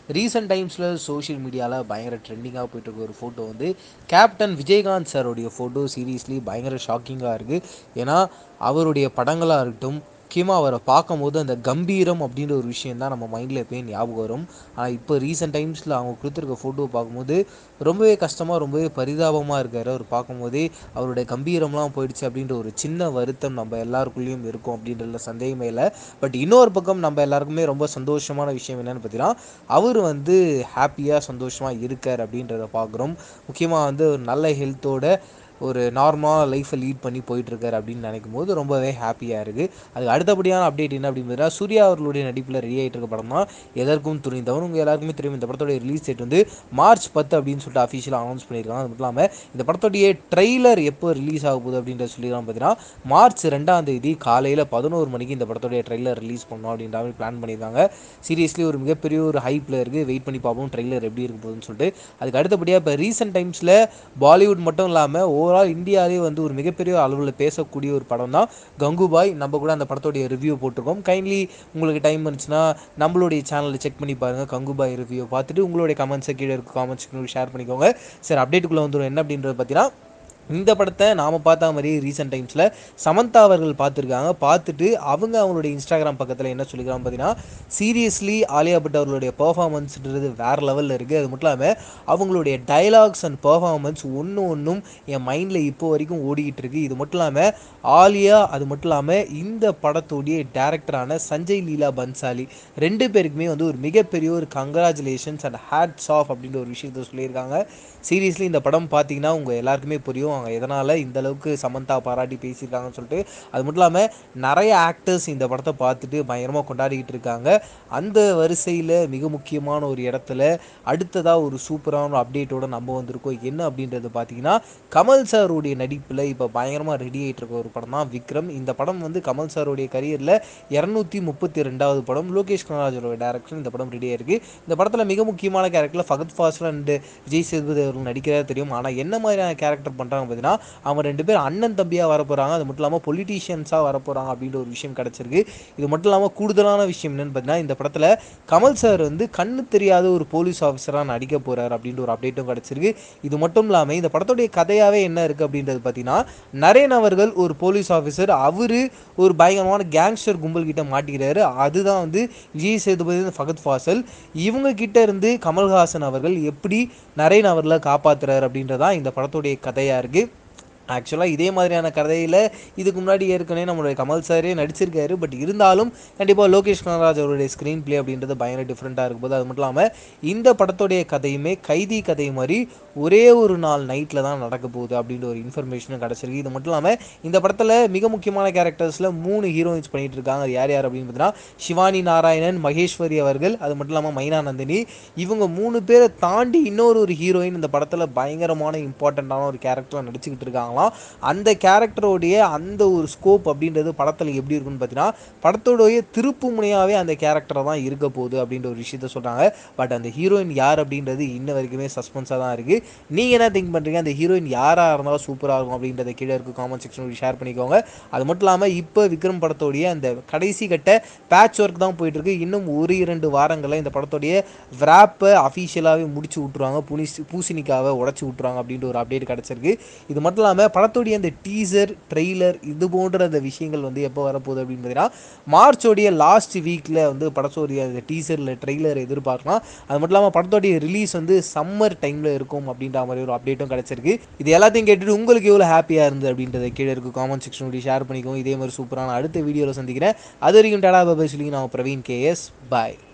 recent டைம்ஸில் social மீடியாவில் பயங்கர ட்ரெண்டிங்காக போயிட்டு இருக்க ஒரு ஃபோட்டோ வந்து கேப்டன் விஜயகாந்த் சாரோடைய ஃபோட்டோ சீரியஸ்லி பயங்கர ஷாக்கிங்காக இருக்குது ஏன்னா அவருடைய படங்களாக இருக்கட்டும் முக்கியமாக அவரை பார்க்கும்போது அந்த கம்பீரம் அப்படின்ற ஒரு விஷயம் தான் நம்ம மைண்டில் எப்பயும் ஞாபகம் வரும் ஆனால் இப்போ ரீசெண்ட் டைம்ஸில் அவங்க கொடுத்துருக்க ஃபோட்டோ பார்க்கும்போது ரொம்பவே கஷ்டமாக ரொம்பவே பரிதாபமாக இருக்கார் அவர் பார்க்கும்போதே அவருடைய கம்பீரம்லாம் போயிடுச்சு அப்படின்ற ஒரு சின்ன வருத்தம் நம்ம எல்லாருக்குள்ளேயும் இருக்கும் அப்படின்றதுல சந்தேகமே இல்லை பட் இன்னொரு பக்கம் நம்ம எல்லாருக்குமே ரொம்ப சந்தோஷமான விஷயம் என்னென்னு பார்த்தீங்கன்னா அவர் வந்து ஹாப்பியாக சந்தோஷமாக இருக்கார் அப்படின்றத பார்க்குறோம் முக்கியமாக வந்து ஒரு நல்ல ஹெல்த்தோட ஒரு நார்மலாக லைஃப்பை லீட் பண்ணி போயிட்டுருக்காரு அப்படின்னு நினைக்கும் போது ரொம்பவே ஹாப்பியாக இருக்குது அதுக்கு அடுத்தபடியான அப்டேட் என்ன அப்படின்னு பார்த்தீங்கன்னா சூர்யா அவர்களுடைய நடிப்பில் ரெடி ஆகிட்டு இருக்க படம் தான் எதற்கும் துணிந்தவன் உங்கள் எல்லாருக்குமே தெரியும் இந்த படத்தோடைய ரிலீஸ் டேட் வந்து மார்ச் பத்து அப்படின்னு சொல்லிட்டு அஃபிஷியலாக அனௌன்ஸ் பண்ணியிருக்காங்க அது மட்டும் இல்லாமல் இந்த படத்தோடைய ட்ரெய்லர் எப்போ ரிலீஸ் ஆக போகுது அப்படின்றத சொல்லியிருக்காங்க பார்த்தீங்கன்னா மார்ச் ரெண்டாம் தேதி காலையில் பதினோரு மணிக்கு இந்த படத்தோடைய ட்ரெய்லர் ரிலீஸ் பண்ணணும் அப்படின்ற மாதிரி பிளான் பண்ணியிருக்காங்க சீரியஸ்லி ஒரு மிகப்பெரிய ஒரு ஹைப்பில் இருக்குது வெயிட் பண்ணி பார்ப்போம் ட்ரெய்லர் எப்படி இருக்க போகுதுன்னு சொல்லிட்டு அதுக்கு அடுத்தபடியாக இப்போ ரீசெண்ட் டைம்ஸில் பாலிவுட் மட்டும் இல்லாமல் ஓவரால் இந்தியாவிலே வந்து ஒரு மிகப்பெரிய அளவில் பேசக்கூடிய ஒரு படம் தான் கங்குபாய் நம்ம கூட அந்த படத்தோடைய ரிவ்யூ போட்டிருக்கோம் கைண்ட்லி உங்களுக்கு டைம் இருந்துச்சுன்னா நம்மளுடைய சேனலில் செக் பண்ணி பாருங்கள் கங்குபாய் ரிவ்யூ பார்த்துட்டு உங்களுடைய கமெண்ட்ஸை கீழே இருக்க காமெண்ட்ஸ் ஷேர் பண்ணிக்கோங்க சரி அப்டேட்டுக்குள்ளே வந்துடும் என்ன அப்படின்றது பார்த்தீங்கன்னா இந்த படத்தை நாம் பார்த்த மாதிரி ரீசெண்ட் டைம்ஸில் சமந்தா அவர்கள் பார்த்துருக்காங்க பார்த்துட்டு அவங்க அவங்களுடைய இன்ஸ்டாகிராம் பக்கத்தில் என்ன சொல்லிக்கிறாங்க பார்த்தீங்கன்னா சீரியஸ்லி ஆலியா பட் அவர்களுடைய பர்ஃபார்மன்ஸ்ன்றது வேறு லெவலில் இருக்குது அது மட்டும் இல்லாமல் அவங்களுடைய டைலாக்ஸ் அண்ட் பர்ஃபார்மன்ஸ் ஒன்று ஒன்றும் என் மைண்டில் இப்போ வரைக்கும் ஓடிக்கிட்டு இருக்கு இது மட்டும் இல்லாமல் ஆலியா அது மட்டும் இல்லாமல் இந்த படத்துடைய டேரக்டரான சஞ்சய் லீலா பன்சாலி ரெண்டு பேருக்குமே வந்து ஒரு மிகப்பெரிய ஒரு கங்க்ராச்சுலேஷன்ஸ் அண்ட் ஹேட்ஸ் ஆஃப் அப்படின்ற ஒரு விஷயத்த சொல்லியிருக்காங்க சீரியஸ்லி இந்த படம் பார்த்தீங்கன்னா உங்கள் எல்லாருக்குமே புரியும் அவங்க எதனால் இந்த அளவுக்கு சமந்தா பாராட்டி பேசியிருக்காங்கன்னு சொல்லிட்டு அது மட்டும் இல்லாமல் நிறைய ஆக்டர்ஸ் இந்த படத்தை பார்த்துட்டு பயங்கரமாக கொண்டாடிக்கிட்டு இருக்காங்க அந்த வரிசையில் மிக முக்கியமான ஒரு இடத்துல அடுத்ததாக ஒரு சூப்பரான ஒரு அப்டேட்டோட நம்ம வந்திருக்கோம் என்ன அப்படின்றது பார்த்தீங்கன்னா கமல் சாருடைய நடிப்பில் இப்போ பயங்கரமாக ரெடி ஆகிட்டு இருக்க ஒரு படம் தான் விக்ரம் இந்த படம் வந்து கமல் சாருடைய கரியரில் இரநூத்தி முப்பத்தி ரெண்டாவது படம் லோகேஷ் கனராஜோட டேரக்டர் இந்த படம் ரெடியாக இருக்குது இந்த படத்தில் மிக முக்கியமான கேரக்டரில் ஃபகத் ஃபாசில் அண்ட் விஜய் சேதுபதி அவர்கள் நடிக்கிறதா தெரியும் ஆனால் என்ன மாதிரியான கேரக்டர் பண்ணுறாங்க பார்த்தீங்கன்னா அவங்க ரெண்டு பேர் அண்ணன் தம்பியாக வரப்போகிறாங்க அது மட்டும் இல்லாமல் பொலிட்டீஷியன்ஸாக வரப்போகிறாங்க அப்படின்ற ஒரு விஷயம் கிடச்சிருக்கு இது மட்டும் இல்லாமல் கூடுதலான விஷயம் என்னென்னு பார்த்தீங்கன்னா இந்த படத்தில் கமல் சார் வந்து கண்ணு தெரியாத ஒரு போலீஸ் ஆஃபீஸராக நடிக்க போகிறார் அப்படின்ற ஒரு அப்டேட்டும் கிடச்சிருக்கு இது மட்டும் இல்லாமல் இந்த படத்துடைய கதையாகவே என்ன இருக்குது அப்படின்றது பார்த்தீங்கன்னா நரேன் அவர்கள் ஒரு போலீஸ் ஆஃபீஸர் அவர் ஒரு பயங்கரமான கேங்ஸ்டர் கும்பல் கிட்ட மாட்டிக்கிறாரு அதுதான் வந்து விஜய் சேதுபதி ஃபகத் ஃபாசல் இவங்க கிட்ட இருந்து கமல்ஹாசன் அவர்கள் எப்படி நரேன் அவர்களை காப்பாற்றுறாரு அப்படின்றதான் இந்த படத்துடைய கதையாக இருக்குது ஆக்சுவலாக இதே மாதிரியான கதையில் இதுக்கு முன்னாடி ஏற்கனவே நம்மளுடைய கமல் சாரே நடிச்சிருக்காரு பட் இருந்தாலும் கண்டிப்பாக லோகேஷ் கனராஜ் அவருடைய ஸ்க்ரீன் ப்ளே அப்படின்றது பயங்கர டிஃப்ரெண்ட்டாக இருக்கும்போது அது மட்டும் இல்லாமல் இந்த படத்துடைய கதையுமே கைதி கதை மாதிரி ஒரே ஒரு நாள் நைட்டில் தான் நடக்க போகுது அப்படின்ற ஒரு இன்ஃபர்மேஷனும் கிடச்சிருக்கு இது மட்டும் இல்லாமல் இந்த படத்தில் மிக முக்கியமான கேரக்டர்ஸில் மூணு ஹீரோயின்ஸ் பண்ணிகிட்டு இருக்காங்க அது யார் யார் அப்படின்னு பார்த்தீங்கன்னா சிவானி நாராயணன் மகேஸ்வரி அவர்கள் அது மட்டும் இல்லாமல் மைனா நந்தினி இவங்க மூணு பேரை தாண்டி இன்னொரு ஒரு ஹீரோயின் இந்த படத்தில் பயங்கரமான இம்பார்ட்டண்ட்டான ஒரு கேரக்டராக நடிச்சுக்கிட்டு இருக்காங்க இருக்காங்களாம் அந்த கேரக்டருடைய அந்த ஒரு ஸ்கோப் அப்படின்றது படத்தில் எப்படி இருக்குன்னு பார்த்தீங்கன்னா படத்தோடைய திருப்பு முனையாகவே அந்த கேரக்டரை தான் இருக்க போகுது அப்படின்ற ஒரு விஷயத்த சொல்கிறாங்க பட் அந்த ஹீரோயின் யார் அப்படின்றது இன்ன வரைக்குமே சஸ்பென்ஸாக தான் இருக்குது நீங்கள் என்ன திங்க் பண்ணுறீங்க அந்த ஹீரோயின் யாராக இருந்தாலும் சூப்பராக இருக்கும் அப்படின்றத கீழே இருக்க காமெண்ட் செக்ஷன் ஷேர் பண்ணிக்கோங்க அது மட்டும் இல்லாமல் இப்போ விக்ரம் படத்தோடைய அந்த கடைசி கட்ட பேட்ச் ஒர்க் தான் போயிட்டுருக்கு இன்னும் ஒரு இரண்டு வாரங்களில் இந்த படத்தோடைய விராப்பை அஃபீஷியலாகவே முடிச்சு விட்ருவாங்க புனிஸ் பூசணிக்காவை உடச்சி விட்ருவாங்க அப்படின்ற ஒரு அப்டேட் கிடச்சிருக்கு இது மட்டும் இல்லாமல் படத்துடைய அந்த டீசர் ட்ரெய்லர் இது போன்ற அந்த விஷயங்கள் வந்து எப்போ வரப்போகுது அப்படின்னு பார்த்தீங்கன்னா மார்ச்சோடைய லாஸ்ட் வீக்கில் வந்து படத்தோடைய அந்த டீசரில் ட்ரெய்லர் எதிர்பார்க்கலாம் அது மட்டும் இல்லாமல் படத்தோடைய ரிலீஸ் வந்து சம்மர் டைமில் இருக்கும் அப்படின்ற மாதிரி ஒரு அப்டேட்டும் கிடச்சிருக்கு இது எல்லாத்தையும் கேட்டுட்டு உங்களுக்கு எவ்வளோ ஹாப்பியாக இருந்தது அப்படின்றத கீழே இருக்கும் காமெண்ட் செக்ஷன் ஷேர் பண்ணிக்கோங்க இதே மாதிரி சூப்பரான அடுத்த வீடியோவில் சந்திக்கிறேன் அது வரைக்கும் டடா பாபா சொல்லி நான் பிரவீன் கேஎஸ் பாய்